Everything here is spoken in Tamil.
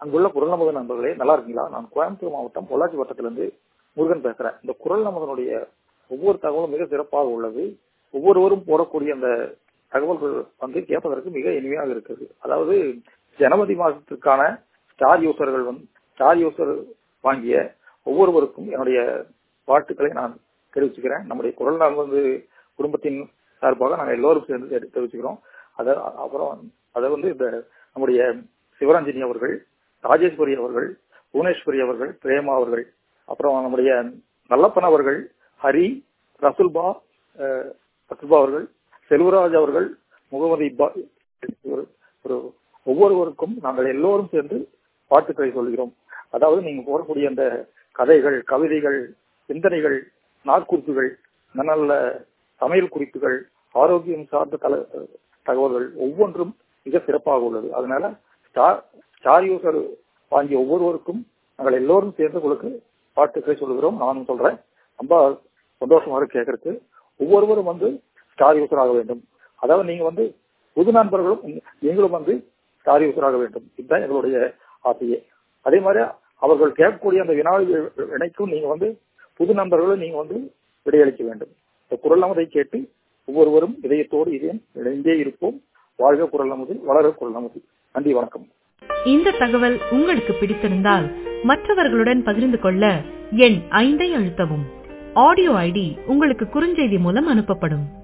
அங்குள்ள குரல் நமது நண்பர்களே நல்லா இருக்கீங்களா நான் கோயம்புத்தூர் மாவட்டம் பொள்ளாச்சி வட்டத்திலிருந்து முருகன் பேசுறேன் இந்த குரல் நமதனுடைய ஒவ்வொரு தகவலும் மிக சிறப்பாக உள்ளது ஒவ்வொருவரும் போடக்கூடிய அந்த தகவல்கள் வந்து கேட்பதற்கு மிக இனிமையாக இருக்குது அதாவது ஜனவரி மாதத்திற்கான ஸ்டார் யூசர்கள் வந்து ஸ்டார் யூசர் வாங்கிய ஒவ்வொருவருக்கும் என்னுடைய வாழ்த்துக்களை நான் தெரிவிச்சுக்கிறேன் நம்முடைய குரல் நாள் வந்து குடும்பத்தின் சார்பாக நாங்கள் எல்லோரும் சேர்ந்து தெரிவிச்சுக்கிறோம் அதை அப்புறம் அதை வந்து இந்த நம்முடைய சிவரஞ்சனி அவர்கள் ராஜேஸ்வரி அவர்கள் புவனேஸ்வரி அவர்கள் பிரேமா அவர்கள் அப்புறம் நம்முடைய நல்லப்பன் அவர்கள் ஹரி ரசுல்பா ரசுல்பா அவர்கள் செல்வராஜ் அவர்கள் முகமது இப்பா ஒரு ஒவ்வொருவருக்கும் நாங்கள் எல்லோரும் சேர்ந்து வாழ்த்துக்களை சொல்கிறோம் அதாவது நீங்க போடக்கூடிய அந்த கதைகள் கவிதைகள் சிந்தனைகள் நாட்குறிப்புகள் நல்ல சமையல் குறிப்புகள் ஆரோக்கியம் சார்ந்த தல தகவல்கள் ஒவ்வொன்றும் மிக சிறப்பாக உள்ளது அதனால ஸ்டார் ஸ்டார் யூசர் வாங்கிய ஒவ்வொருவருக்கும் நாங்கள் எல்லோரும் சேர்ந்து உங்களுக்கு வாழ்த்துக்களை சொல்கிறோம் நானும் சொல்றேன் ரொம்ப சந்தோஷமாக கேட்கறதுக்கு ஒவ்வொருவரும் வந்து ஸ்டார் யூசர் ஆக வேண்டும் அதாவது நீங்க வந்து புது நண்பர்களும் நீங்களும் வந்து ஸ்டார் யூசர் ஆக வேண்டும் இதுதான் எங்களுடைய ஆசையே அதே மாதிரி அவர்கள் கேட்கக்கூடிய அந்த வினாடி வினைக்கும் நீங்க வந்து புது நண்பர்களும் நீங்க வந்து விடையளிக்க வேண்டும் இந்த குரல் நமதை கேட்டு ஒவ்வொருவரும் இதயத்தோடு இதயம் இணைந்தே இருப்போம் வாழ்க குரல் நமது வளர குரல் நமது நன்றி வணக்கம் இந்த தகவல் உங்களுக்கு பிடித்திருந்தால் மற்றவர்களுடன் பகிர்ந்து கொள்ள எண் ஐந்தை அழுத்தவும் ஆடியோ ஐடி உங்களுக்கு குறுஞ்செய்தி மூலம் அனுப்பப்படும்